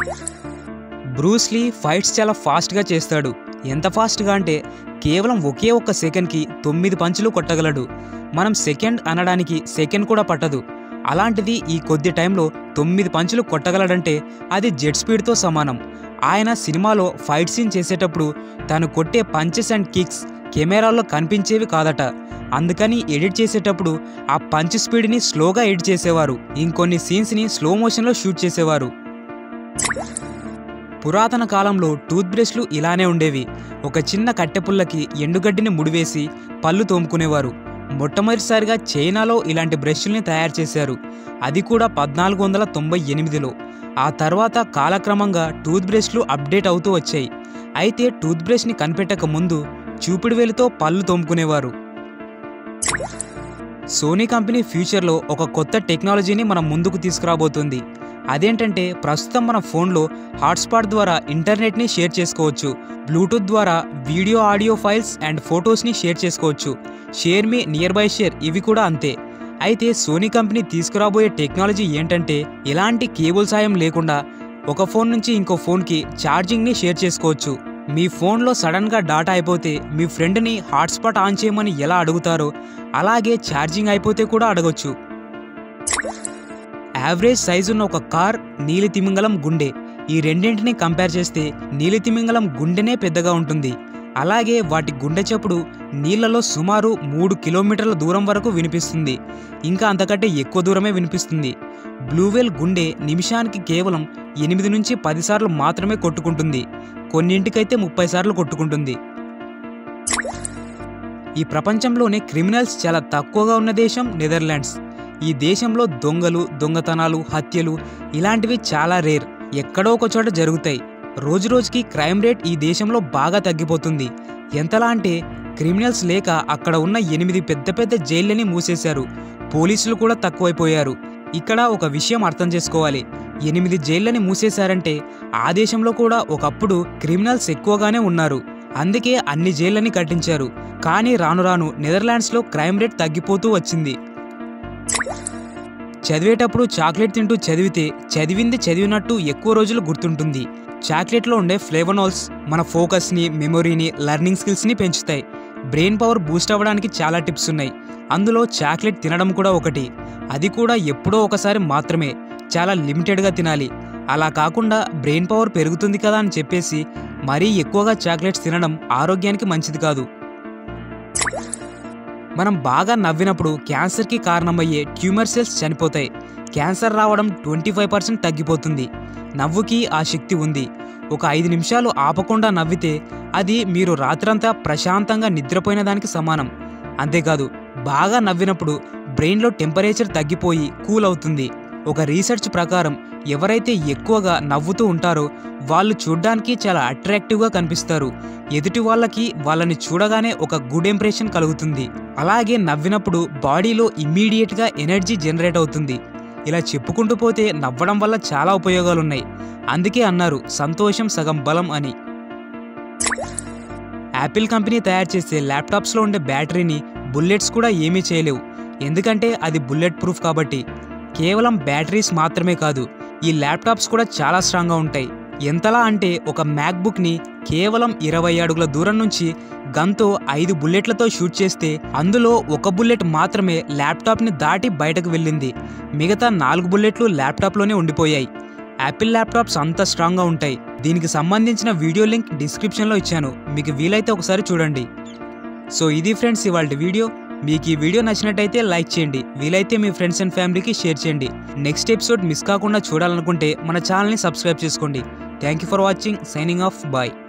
Bruce Lee fights చాలా ఫాస్ట్గా చేస్తాడు ఎంత ఫాస్ట్గా అంటే కేవలం ఒకే ఒక్క సెకండ్కి తొమ్మిది పంచులు కొట్టగలడు మనం సెకండ్ అనడానికి సెకండ్ కూడా పట్టదు అలాంటిది ఈ కొద్ది టైంలో తొమ్మిది పంచులు కొట్టగలడంటే అది జెట్ స్పీడ్తో సమానం ఆయన సినిమాలో ఫైట్ సీన్ చేసేటప్పుడు తను కొట్టే పంచెస్ అండ్ కిక్స్ కెమెరాలో కనిపించేవి కాదట అందుకని ఎడిట్ చేసేటప్పుడు ఆ పంచ్ స్పీడ్ని స్లోగా ఎడిట్ చేసేవారు ఇంకొన్ని సీన్స్ని స్లో మోషన్లో షూట్ చేసేవారు పురాతన కాలంలో టూత్ బ్రష్లు ఇలానే ఉండేవి ఒక చిన్న కట్టెపుల్లకి ఎండుగడ్డిని ముడివేసి పళ్ళు తోముకునేవారు మొట్టమొదటిసారిగా చైనాలో ఇలాంటి బ్రష్ల్ని తయారు చేశారు అది కూడా పద్నాలుగు వందల తొంభై ఎనిమిదిలో ఆ తర్వాత కాలక్రమంగా టూత్ బ్రష్లు అప్డేట్ అవుతూ వచ్చాయి అయితే టూత్ బ్రష్ని కనిపెట్టక ముందు చూపిడి వేలితో పళ్ళు తోముకునేవారు సోనీ కంపెనీ ఫ్యూచర్లో ఒక కొత్త టెక్నాలజీని మనం ముందుకు తీసుకురాబోతుంది అదేంటంటే ప్రస్తుతం మన ఫోన్లో హాట్స్పాట్ ద్వారా ఇంటర్నెట్ని షేర్ చేసుకోవచ్చు బ్లూటూత్ ద్వారా వీడియో ఆడియో ఫైల్స్ అండ్ ఫొటోస్ని షేర్ చేసుకోవచ్చు share me nearby share ఇవి కూడా అంతే అయితే సోనీ కంపెనీ తీసుకురాబోయే టెక్నాలజీ ఏంటంటే ఎలాంటి కేబుల్ సాయం లేకుండా ఒక ఫోన్ నుంచి ఇంకో ఫోన్కి ఛార్జింగ్ని షేర్ చేసుకోవచ్చు మీ ఫోన్లో సడన్గా డాటా అయిపోతే మీ ఫ్రెండ్ని హాట్స్పాట్ ఆన్ చేయమని ఎలా అడుగుతారో అలాగే ఛార్జింగ్ అయిపోతే కూడా అడగొచ్చు యావరేజ్ సైజు ఉన్న ఒక కార్ నీలి తిమింగలం గుండె ఈ రెండింటిని కంపేర్ చేస్తే నీలి తిమింగలం గుండెనే పెద్దగా ఉంటుంది అలాగే వాటి గుండె చప్పుడు నీళ్లలో సుమారు మూడు కిలోమీటర్ల దూరం వరకు వినిపిస్తుంది ఇంకా అంతకంటే ఎక్కువ దూరమే వినిపిస్తుంది బ్లూవెల్ గుండె నిమిషానికి కేవలం ఎనిమిది నుంచి పది సార్లు మాత్రమే కొట్టుకుంటుంది కొన్నింటికైతే ముప్పై సార్లు కొట్టుకుంటుంది ఈ ప్రపంచంలోనే క్రిమినల్స్ చాలా తక్కువగా ఉన్న దేశం నెదర్లాండ్స్ ఈ దేశంలో దొంగలు దొంగతనాలు హత్యలు ఇలాంటివి చాలా రేర్ ఎక్కడో ఒక చోట జరుగుతాయి రోజురోజుకి క్రైమ్ రేట్ ఈ దేశంలో బాగా తగ్గిపోతుంది ఎంతలా అంటే క్రిమినల్స్ లేక అక్కడ ఉన్న ఎనిమిది పెద్ద పెద్ద జైళ్ళని మూసేశారు పోలీసులు కూడా తక్కువైపోయారు ఇక్కడ ఒక విషయం అర్థం చేసుకోవాలి ఎనిమిది జైళ్ళని మూసేశారంటే ఆ దేశంలో కూడా ఒకప్పుడు క్రిమినల్స్ ఎక్కువగానే ఉన్నారు అందుకే అన్ని జైళ్ళని కట్టించారు కానీ రాను రాను నెదర్లాండ్స్లో క్రైమ్ రేట్ తగ్గిపోతూ వచ్చింది చదివేటప్పుడు చాక్లెట్ తింటూ చదివితే చదివింది చదివినట్టు ఎక్కువ రోజులు గుర్తుంటుంది చాక్లెట్లో ఉండే ఫ్లేవనాల్స్ మన ఫోకస్ని మెమొరీని లెర్నింగ్ స్కిల్స్ని పెంచుతాయి బ్రెయిన్ పవర్ బూస్ట్ అవ్వడానికి చాలా టిప్స్ ఉన్నాయి అందులో చాక్లెట్ తినడం కూడా ఒకటి అది కూడా ఎప్పుడో ఒకసారి మాత్రమే చాలా లిమిటెడ్గా తినాలి అలా కాకుండా బ్రెయిన్ పవర్ పెరుగుతుంది కదా అని చెప్పేసి మరీ ఎక్కువగా చాక్లెట్స్ తినడం ఆరోగ్యానికి మంచిది కాదు మనం బాగా నవ్వినప్పుడు క్యాన్సర్కి కారణమయ్యే ట్యూమర్ సెల్స్ చనిపోతాయి క్యాన్సర్ రావడం ట్వంటీ ఫైవ్ పర్సెంట్ తగ్గిపోతుంది నవ్వుకి ఆ శక్తి ఉంది ఒక ఐదు నిమిషాలు ఆపకుండా నవ్వితే అది మీరు రాత్రంతా ప్రశాంతంగా నిద్రపోయిన దానికి సమానం అంతేకాదు బాగా నవ్వినప్పుడు బ్రెయిన్లో టెంపరేచర్ తగ్గిపోయి కూల్ అవుతుంది ఒక రీసెర్చ్ ప్రకారం ఎవరైతే ఎక్కువగా నవ్వుతూ ఉంటారో వాళ్ళు చూడ్డానికి చాలా అట్రాక్టివ్గా కనిపిస్తారు ఎదుటి వాళ్ళకి వాళ్ళని చూడగానే ఒక గుడ్ ఇంప్రెషన్ కలుగుతుంది అలాగే నవ్వినప్పుడు బాడీలో ఇమ్మీడియట్గా ఎనర్జీ జనరేట్ అవుతుంది ఇలా చెప్పుకుంటూ పోతే నవ్వడం వల్ల చాలా ఉపయోగాలున్నాయి అందుకే అన్నారు సంతోషం సగం బలం అని యాపిల్ కంపెనీ తయారు చేసే ల్యాప్టాప్స్లో ఉండే బ్యాటరీని బుల్లెట్స్ కూడా ఏమీ చేయలేవు ఎందుకంటే అది బుల్లెట్ ప్రూఫ్ కాబట్టి కేవలం బ్యాటరీస్ మాత్రమే కాదు ఈ ల్యాప్టాప్స్ కూడా చాలా స్ట్రాంగ్గా ఉంటాయి ఎంతలా అంటే ఒక మ్యాక్బుక్ని కేవలం ఇరవై అడుగుల దూరం నుంచి గన్తో ఐదు బుల్లెట్లతో షూట్ చేస్తే అందులో ఒక బుల్లెట్ మాత్రమే ల్యాప్టాప్ని దాటి బయటకు వెళ్ళింది మిగతా నాలుగు బుల్లెట్లు ల్యాప్టాప్లోనే ఉండిపోయాయి యాపిల్ ల్యాప్టాప్స్ అంత స్ట్రాంగ్గా ఉంటాయి దీనికి సంబంధించిన వీడియో లింక్ డిస్క్రిప్షన్లో ఇచ్చాను మీకు వీలైతే ఒకసారి చూడండి సో ఇది ఫ్రెండ్స్ ఇవాళ వీడియో మీకు ఈ వీడియో నచ్చినట్టయితే లైక్ చేయండి వీలైతే మీ ఫ్రెండ్స్ అండ్ ఫ్యామిలీకి షేర్ చేయండి నెక్స్ట్ ఎపిసోడ్ మిస్ కాకుండా చూడాలనుకుంటే మన ఛానల్ని సబ్స్క్రైబ్ చేసుకోండి thank you for watching signing off bye